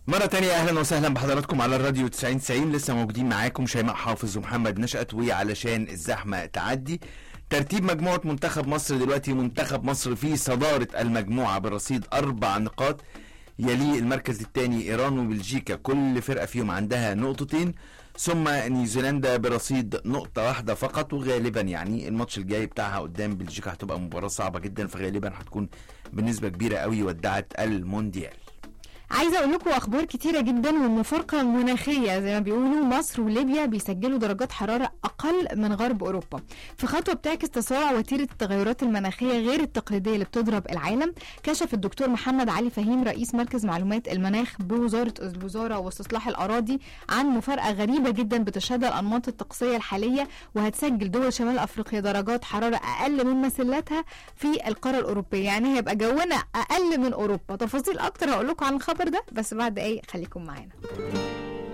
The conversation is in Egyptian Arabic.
مرة تانية أهلا وسهلا بحضراتكم على الراديو 90 90 لسه موجودين معاكم شيماء حافظ ومحمد نشأت وعلشان الزحمة تعدي ترتيب مجموعة منتخب مصر دلوقتي منتخب مصر في صدارة المجموعة برصيد أربع نقاط يليه المركز الثاني إيران وبلجيكا كل فرقة فيهم عندها نقطتين ثم نيوزيلندا برصيد نقطة واحدة فقط وغالبا يعني الماتش الجاي بتاعها قدام بلجيكا هتبقى مباراة صعبة جدا فغالبا هتكون بنسبة كبيرة قوي ودعت المونديال عايزه اقول لكم اخبار كتيره جدا والمفارقه المناخيه زي ما بيقولوا مصر وليبيا بيسجلوا درجات حراره اقل من غرب اوروبا في خطوه بتعكس تسارع وتيره التغيرات المناخيه غير التقليديه اللي بتضرب العالم كشف الدكتور محمد علي فهيم رئيس مركز معلومات المناخ بوزاره الوزاره واستصلاح الاراضي عن مفارقه غريبه جدا بتشهدها الانماط الطقسيه الحاليه وهتسجل دول شمال افريقيا درجات حراره اقل من مسلاتها في القاره الاوروبيه يعني هيبقى جونا اقل من اوروبا تفاصيل اكتر هقول لكم عن الخبر ده بس بعد دقايق خليكم معانا